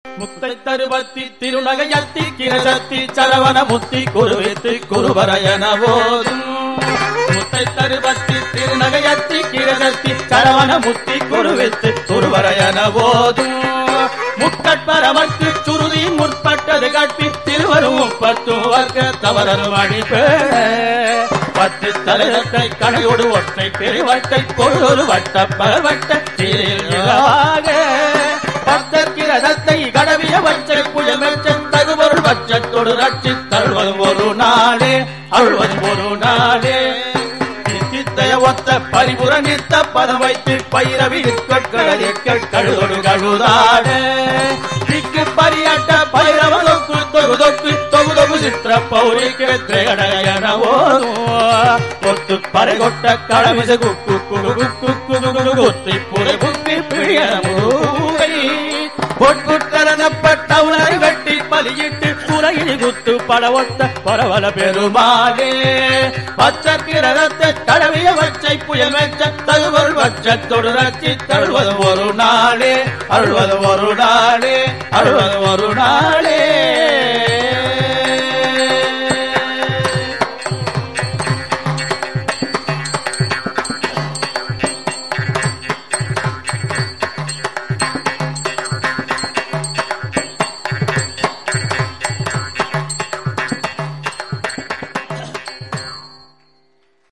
முத்தை தருவத்தி திருநகையத்தி கிரசத்தி சரவண முத்தி குருவித்து குருவரையன போதும் முத்தை தருவத்தி திருநகையத்தி கிரசத்தி சரவண முத்தி குருவித்து குருவரையன போதும் முக்கட்பரமற்கு சுருதி முற்பட்டது கட்டி திருவரும் முப்பத்து வர்க்க தவறரும் அடிப்பே பத்து தலைவத்தை கடையோடு ஒற்றை பெருவட்டை பொருளொரு வட்ட பரவட்ட தீராக பக்தர்கிரதத்தை கடவிய வச்சை புயமெச்சம் தகுபொருள் பட்சத்தோடு ரட்சி தழுவதும் ஒரு நாளே அழுவதும் ஒரு நாளே சித்தைய ஒத்த பரிபுர நித்த பதம் வைத்து பயிரவி கட்கடல் கழுதொடு கழுதாட திக்கு பரியட்ட பைரவதொக்கு தொகு தொக்கு தொகு தொகு சித்திர பௌரிக்கு திரையடையன ஓதும் கொத்து பறை கொட்ட கடமிச குக்கு குகு குக்கு குகு குகு குத்தி புரை குத்தி பிழியனமூரை பொட்புட்டரனப்பட்ட உணரை வெட்டி பலியிட்டு புறையில் குத்து படவொட்ட பரவல பெருமாளே பச்சை ரதத்தை தடவிய வச்சை புயல் வெச்ச தகுவல் வச்சத்தொடு ரச்சி தழுவது ஒரு நாளே அழுவது ஒரு நாளே அழுவது ஒரு நாளே